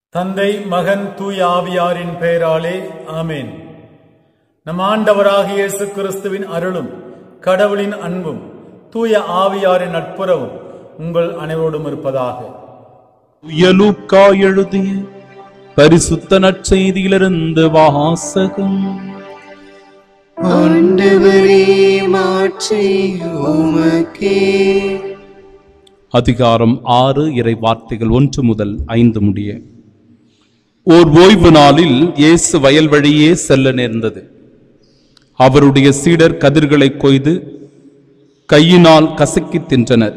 தந்தை மகன் தூய ஆவியாரின் பெயராலே ஆமென் நம் ஆண்டவராகிய இயேசு கிறிஸ்துவின் அருளும் கடவுளின் அன்பும் தூய ஆவியாரின் நட்புறவும் உங்கள் அனைவரோடும் இருப்பதாக யலுக்கா எழுதிய பரிசுத்த நற்செய்தியிலிருந்து வாசகம் ஆண்டவரே மாற்றி உமக்கே அதிகாரம் ஆறு இறை வார்த்தைகள் ஒன்று முதல் ஐந்து முடிய ஓர் ஓய்வு நாளில் இயேசு வயல் வழியே செல்ல நேர்ந்தது அவருடைய சீடர் கதிர்களை கொய்து கையினால் கசக்கித் தின்றனர்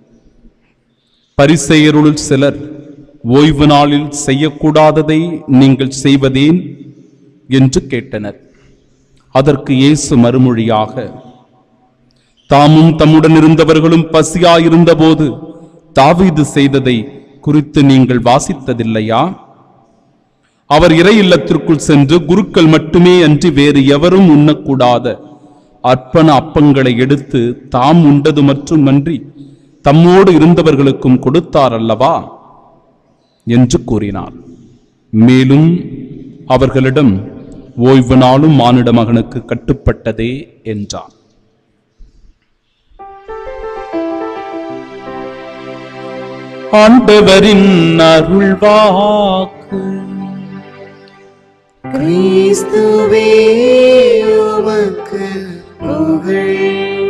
பரிசெயருள் சிலர் ஓய்வு நாளில் செய்யக்கூடாததை நீங்கள் செய்வதேன் என்று கேட்டனர் அதற்கு இயேசு மறுமொழியாக தாமும் தம்முடன் இருந்தவர்களும் பசியாயிருந்தபோது தாவீது செய்ததை குறித்து நீங்கள் வாசித்ததில்லையா அவர் இறை இல்லத்திற்குள் சென்று குருக்கள் மட்டுமே அன்றி வேறு எவரும் உண்ணக்கூடாத அர்ப்பண அப்பங்களை எடுத்து தாம் உண்டது மட்டுமன்றி தம்மோடு இருந்தவர்களுக்கும் கொடுத்தார் அல்லவா என்று கூறினார் மேலும் அவர்களிடம் ஓய்வு நாளும் மானிட மகனுக்கு கட்டுப்பட்டதே என்றார் ஆண்டவரின் அருள்வாக்கு கிறிஸ்துவே உமக்கு புகழ்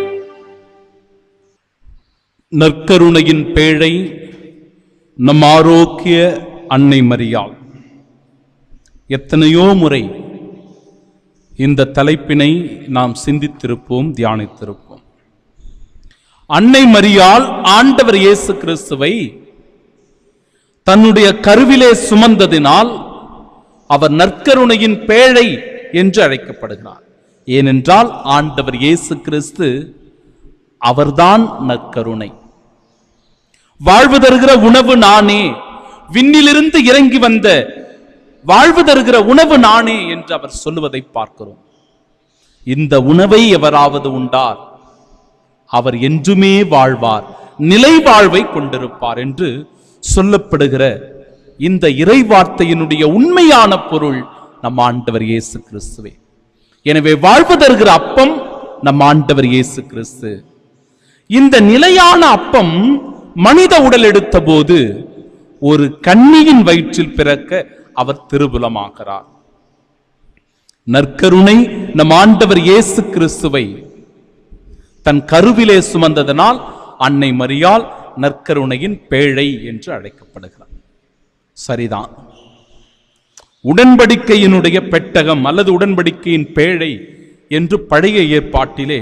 நற்கருணையின் பேழை நம் ஆரோக்கிய அன்னை மரியாள் எத்தனையோ முறை இந்த தலைப்பினை நாம் சிந்தித்திருப்போம் தியானித்திருப்போம் அன்னை மரியாள் ஆண்டவர் இயேசு கிறிஸ்துவை தன்னுடைய கருவிலே சுமந்ததினால் அவர் நற்கருணையின் பேழை என்று அழைக்கப்படுகிறார் ஏனென்றால் ஆண்டவர் இயேசு கிறிஸ்து அவர்தான் நற்கருணை வாழ்வு தருகிற உணவு நானே விண்ணிலிருந்து இறங்கி வந்த வாழ்வு தருகிற உணவு நானே என்று அவர் சொல்லுவதை பார்க்கிறோம் இந்த உணவை எவராவது உண்டார் அவர் என்றுமே வாழ்வார் நிலை வாழ்வை கொண்டிருப்பார் என்று சொல்லப்படுகிற இந்த இறை வார்த்தையினுடைய உண்மையான பொருள் நம் ஆண்டவர் இயேசு கிறிஸ்துவே எனவே வாழ்வு தருகிற அப்பம் நம் ஆண்டவர் இயேசு கிறிஸ்து இந்த நிலையான அப்பம் மனித உடல் எடுத்த போது ஒரு கன்னியின் வயிற்றில் பிறக்க அவர் திருபுலமாகிறார் நற்கருணை நம் ஆண்டவர் இயேசு கிறிஸ்துவை தன் கருவிலே சுமந்ததனால் அன்னை மரியாள் நற்கருணையின் பேழை என்று அழைக்கப்படுகிறார் சரிதான் உடன்படிக்கையினுடைய பெட்டகம் அல்லது உடன்படிக்கையின் பேழை என்று பழைய ஏற்பாட்டிலே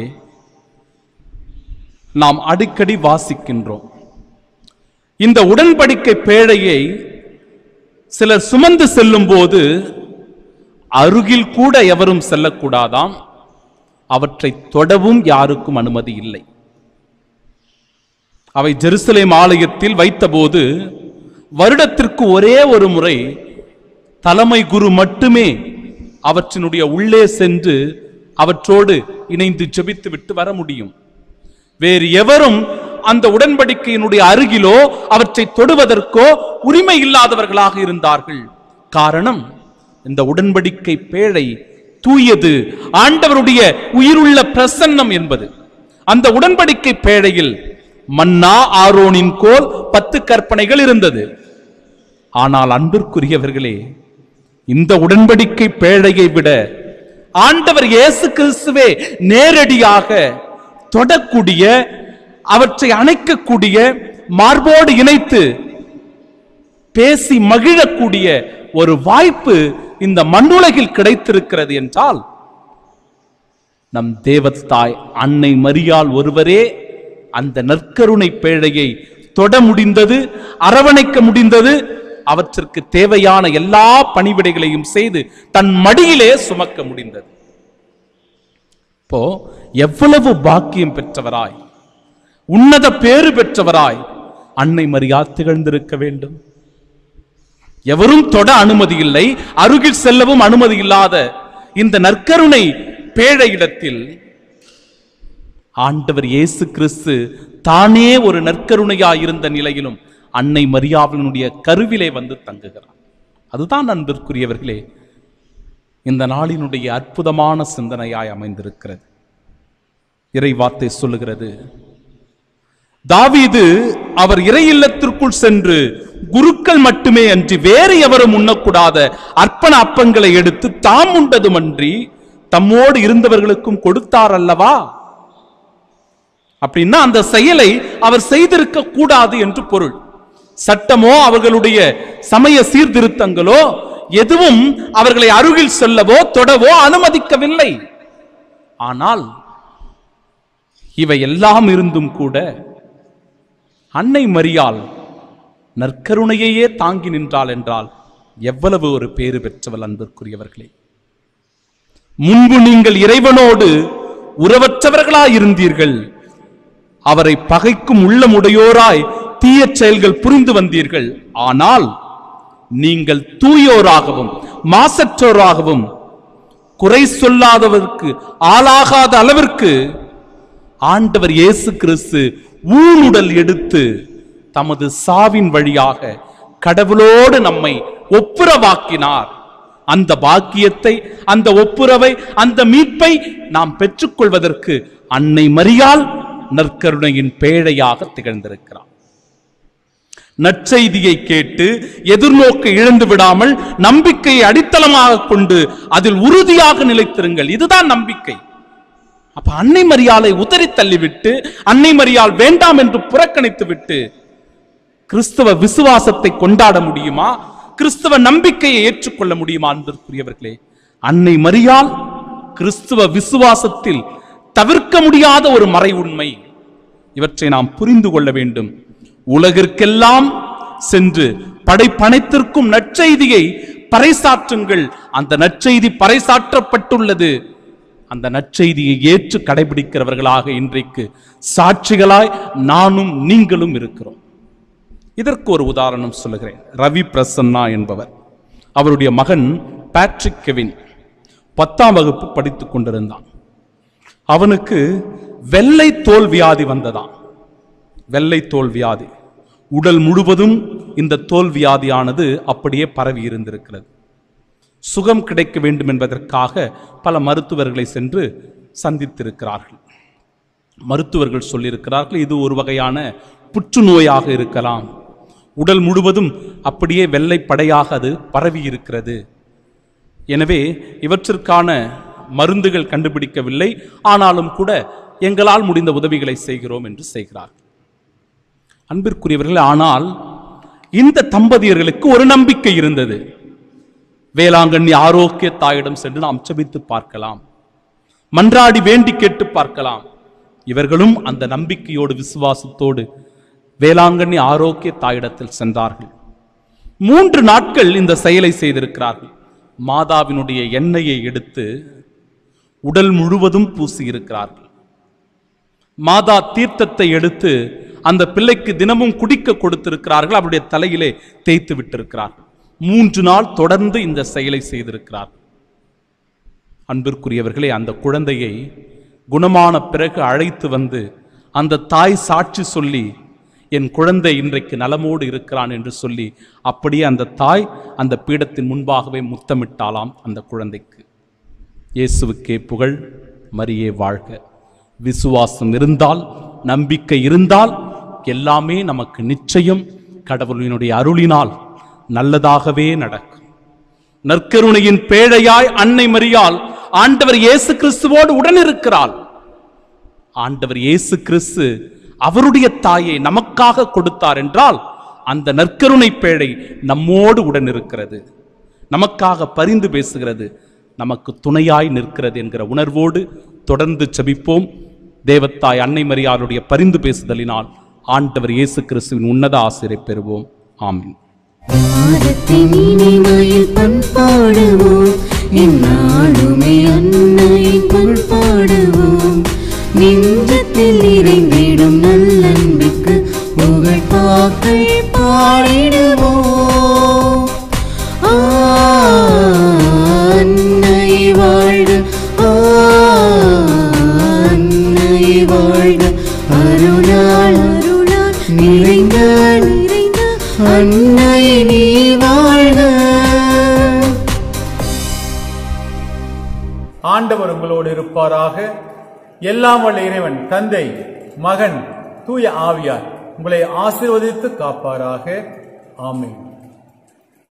நாம் அடிக்கடி வாசிக்கின்றோம் இந்த உடன்படிக்கை பேழையை சிலர் சுமந்து செல்லும் போது அருகில் கூட எவரும் செல்லக்கூடாதாம் அவற்றை தொடவும் யாருக்கும் அனுமதி இல்லை அவை ஜெருசலேம் ஆலயத்தில் வைத்தபோது வருடத்திற்கு ஒரே ஒரு முறை தலைமை குரு மட்டுமே அவற்றினுடைய உள்ளே சென்று அவற்றோடு இணைந்து ஜெபித்து விட்டு வர முடியும் வேறு எவரும் அந்த உடன்படிக்கையினுடைய அருகிலோ அவற்றை தொடுவதற்கோ உரிமை இல்லாதவர்களாக இருந்தார்கள் காரணம் இந்த உடன்படிக்கை பேழை தூயது ஆண்டவருடைய உயிருள்ள பிரசன்னம் என்பது அந்த உடன்படிக்கை பேழையில் மன்னா ஆரோனின் கோல் பத்து கற்பனைகள் இருந்தது ஆனால் அன்பிற்குரியவர்களே இந்த உடன்படிக்கை பேழையை விட ஆண்டவர் இயேசு கிறிஸ்துவே நேரடியாக தொடக்கூடிய அவற்றை அணைக்கக்கூடிய மார்போடு இணைத்து பேசி மகிழக்கூடிய ஒரு வாய்ப்பு இந்த மண்ணுலகில் கிடைத்திருக்கிறது என்றால் நம் தேவத்தாய் அன்னை மரியாள் ஒருவரே அந்த நற்கருணை பேழையை தொட முடிந்தது அரவணைக்க முடிந்தது அவற்றிற்கு தேவையான எல்லா பணிவிடைகளையும் செய்து தன் மடியிலே சுமக்க முடிந்தது இப்போ எவ்வளவு பாக்கியம் பெற்றவராய் உன்னத பேறு பெற்றவராய் அன்னை மரியா திகழ்ந்திருக்க வேண்டும் எவரும் தொட அனுமதி இல்லை அருகில் செல்லவும் அனுமதி இல்லாத இந்த நற்கருணை பேழை இடத்தில் ஆண்டவர் இயேசு கிறிஸ்து தானே ஒரு நற்கருணையாய் இருந்த நிலையிலும் அன்னை மரியாவினுடைய கருவிலே வந்து தங்குகிறார் அதுதான் அன்பிற்குரியவர்களே இந்த நாளினுடைய அற்புதமான சிந்தனையாய் அமைந்திருக்கிறது இறை வார்த்தை சொல்லுகிறது தாவீது அவர் இறை இல்லத்திற்குள் சென்று குருக்கள் மட்டுமே அன்றி வேறு எவரும் உண்ணக்கூடாத அர்ப்பண அப்பங்களை எடுத்து தாம் உண்டதுமன்றி தம்மோடு இருந்தவர்களுக்கும் கொடுத்தார் அல்லவா அப்படின்னா அந்த செயலை அவர் செய்திருக்க கூடாது என்று பொருள் சட்டமோ அவர்களுடைய சமய சீர்திருத்தங்களோ எதுவும் அவர்களை அருகில் செல்லவோ தொடவோ அனுமதிக்கவில்லை ஆனால் இவை எல்லாம் இருந்தும் கூட அன்னை மரியாள் நற்கருணையையே தாங்கி நின்றாள் என்றால் எவ்வளவு ஒரு பேறு பெற்றவள் அன்பிற்குரியவர்களே முன்பு நீங்கள் இறைவனோடு உறவற்றவர்களாயிருந்தீர்கள் அவரை பகைக்கும் உள்ளமுடையோராய் தீய செயல்கள் புரிந்து வந்தீர்கள் ஆனால் நீங்கள் தூயோராகவும் மாசற்றோராகவும் குறை சொல்லாதவருக்கு ஆளாகாத அளவிற்கு ஆண்டவர் இயேசு கிறிஸ்து ஊனுடல் எடுத்து தமது சாவின் வழியாக கடவுளோடு நம்மை ஒப்புரவாக்கினார் அந்த பாக்கியத்தை அந்த ஒப்புரவை அந்த மீட்பை நாம் பெற்றுக்கொள்வதற்கு அன்னை மரியாள் நற்கருணையின் பேழையாக திகழ்ந்திருக்கிறார் நற்செய்தியை கேட்டு எதிர்நோக்கை இழந்து விடாமல் நம்பிக்கையை அடித்தளமாக கொண்டு அதில் உறுதியாக நிலைத்திருங்கள் இதுதான் நம்பிக்கை அப்ப அன்னை மரியாளை உதறி தள்ளிவிட்டு அன்னை மரியாள் வேண்டாம் என்று புறக்கணித்து விட்டு கிறிஸ்தவ விசுவாசத்தை கொண்டாட முடியுமா கிறிஸ்தவ நம்பிக்கையை ஏற்றுக்கொள்ள முடியுமா அன்பிற்குரியவர்களே அன்னை மரியாள் கிறிஸ்துவ விசுவாசத்தில் தவிர்க்க முடியாத ஒரு மறை உண்மை இவற்றை நாம் புரிந்து கொள்ள வேண்டும் உலகிற்கெல்லாம் சென்று படைப்பனைத்திற்கும் நற்செய்தியை பறைசாற்றுங்கள் அந்த நற்செய்தி பறைசாற்றப்பட்டுள்ளது அந்த நற்செய்தியை ஏற்று கடைபிடிக்கிறவர்களாக இன்றைக்கு சாட்சிகளாய் நானும் நீங்களும் இருக்கிறோம் இதற்கு ஒரு உதாரணம் சொல்லுகிறேன் ரவி பிரசன்னா என்பவர் அவருடைய மகன் பேட்ரிக் கெவின் பத்தாம் வகுப்பு படித்துக் கொண்டிருந்தான் அவனுக்கு வெள்ளை தோல் வியாதி வந்ததாம் வெள்ளை தோல் வியாதி உடல் முழுவதும் இந்த தோல் வியாதியானது அப்படியே பரவி இருந்திருக்கிறது சுகம் கிடைக்க வேண்டும் என்பதற்காக பல மருத்துவர்களை சென்று சந்தித்திருக்கிறார்கள் மருத்துவர்கள் சொல்லியிருக்கிறார்கள் இது ஒரு வகையான புற்றுநோயாக இருக்கலாம் உடல் முழுவதும் அப்படியே வெள்ளைப்படையாக அது பரவி இருக்கிறது எனவே இவற்றிற்கான மருந்துகள் கண்டுபிடிக்கவில்லை ஆனாலும் கூட எங்களால் முடிந்த உதவிகளை செய்கிறோம் என்று செய்கிறார் அன்பிற்குரியவர்கள் ஆனால் இந்த தம்பதியர்களுக்கு ஒரு நம்பிக்கை இருந்தது வேளாங்கண்ணி ஆரோக்கிய தாயிடம் சென்று நாம் செபித்து பார்க்கலாம் மன்றாடி வேண்டி கேட்டு பார்க்கலாம் இவர்களும் அந்த நம்பிக்கையோடு விசுவாசத்தோடு வேளாங்கண்ணி ஆரோக்கிய தாயிடத்தில் சென்றார்கள் மூன்று நாட்கள் இந்த செயலை செய்திருக்கிறார்கள் மாதாவினுடைய எண்ணெயை எடுத்து உடல் முழுவதும் பூசி இருக்கிறார்கள் மாதா தீர்த்தத்தை எடுத்து அந்த பிள்ளைக்கு தினமும் குடிக்க கொடுத்திருக்கிறார்கள் அவருடைய தலையிலே தேய்த்து விட்டிருக்கிறார்கள் மூன்று நாள் தொடர்ந்து இந்த செயலை செய்திருக்கிறார் அன்பிற்குரியவர்களே அந்த குழந்தையை குணமான பிறகு அழைத்து வந்து அந்த தாய் சாட்சி சொல்லி என் குழந்தை இன்றைக்கு நலமோடு இருக்கிறான் என்று சொல்லி அப்படியே அந்த தாய் அந்த பீடத்தின் முன்பாகவே முத்தமிட்டாளாம் அந்த குழந்தைக்கு இயேசுவுக்கே புகழ் மரியே வாழ்க விசுவாசம் இருந்தால் நம்பிக்கை இருந்தால் எல்லாமே நமக்கு நிச்சயம் கடவுளினுடைய அருளினால் நல்லதாகவே நடக்கும் நற்கருணையின் பேழையாய் அன்னை மரியாள் ஆண்டவர் இயேசு கிறிஸ்துவோடு உடன் இருக்கிறாள் ஆண்டவர் இயேசு கிறிஸ்து அவருடைய தாயை நமக்காக கொடுத்தார் என்றால் அந்த நற்கருணை பேழை நம்மோடு உடன் இருக்கிறது நமக்காக பரிந்து பேசுகிறது நமக்கு துணையாய் நிற்கிறது என்கிற உணர்வோடு தொடர்ந்து செபிப்போம் தேவத்தாய் அன்னை மரியாளுடைய பரிந்து பேசுதலினால் ஆண்டவர் இயேசு கிறிஸ்துவின் உன்னத ஆசிரை பெறுவோம் ஆமீன் பாதத்தின் இனிமையில் பண்பாடுவோம் இந்நாளுமே அன்னையை பண்பாடுவோம் நெஞ்சத்தில் நிறைந்திடும் நல்லன்பிற்கு புகழ் பாக்கள் பாடிடுவோம் ஆ, அன்னை வாழ்க ஆ, அன்னை வாழ்க அருளால் அருளால் நிறைந்த நிறைந்த அன்னை நீ வாழ்க ஆண்டவர் உங்களோடு இருப்பாராக எல்லாம் வல்ல இறைவன் தந்தை மகன் தூய ஆவியார் உங்களை ஆசீர்வதித்து காப்பாராக ஆமென்